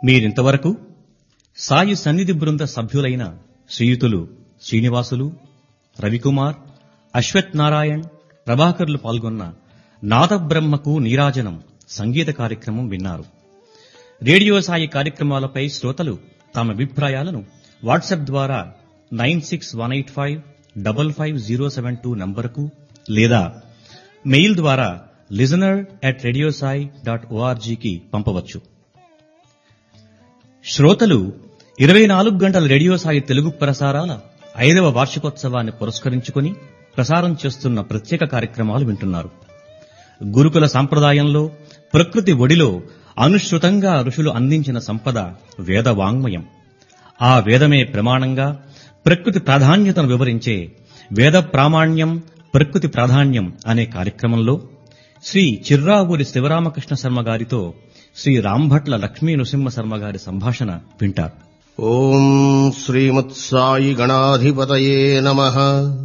మీరింతవరకు సాయి సన్నిధి బృంద సభ్యులైన శ్రీయుతులు శ్రీనివాసులు రవికుమార్ అశ్వత్ నారాయణ్ ప్రభాకర్లు పాల్గొన్న నాదబ్రహ్మకు నీరాజనం సంగీత కార్యక్రమం విన్నారు రేడియో సాయి కార్యక్రమాలపై శ్రోతలు తమ అభిప్రాయాలను వాట్సాప్ ద్వారా nine six one eight five double five zero seven two నంబరుకు లేదా మెయిల్ ద్వారా లిజనర్ అట్ రేడియోసాయి డాట్ ఓఆర్జీకి పంపవచ్చు శ్రోతలు ఇరవై నాలుగు గంటల రేడియో సాయి తెలుగు ప్రసారాల ఐదవ వార్షికోత్సవాన్ని పురస్కరించుకుని ప్రసారం చేస్తున్న ప్రత్యేక కార్యక్రమాలు వింటున్నారు గురుకుల సంప్రదాయంలో ప్రకృతి ఒడిలో అనుశ్రుతంగా ఋషులు అందించిన సంపద వేద వాంగ్మయం ఆ వేదమే ప్రమాణంగా ప్రకృతి ప్రాధాన్యతను వివరించే వేద ప్రామాణ్యం ప్రకృతి ప్రాధాన్యం అనే కార్యక్రమంలో శ్రీ చిర్రావూరి శివరామకృష్ణ శర్మ గారితో శ్రీ రాంభట్ల లక్ష్మీ నృసింహ శర్మ గారి సంభాషణ వింటారు ఓం శ్రీమత్సాయి గణాధిపతయే నమః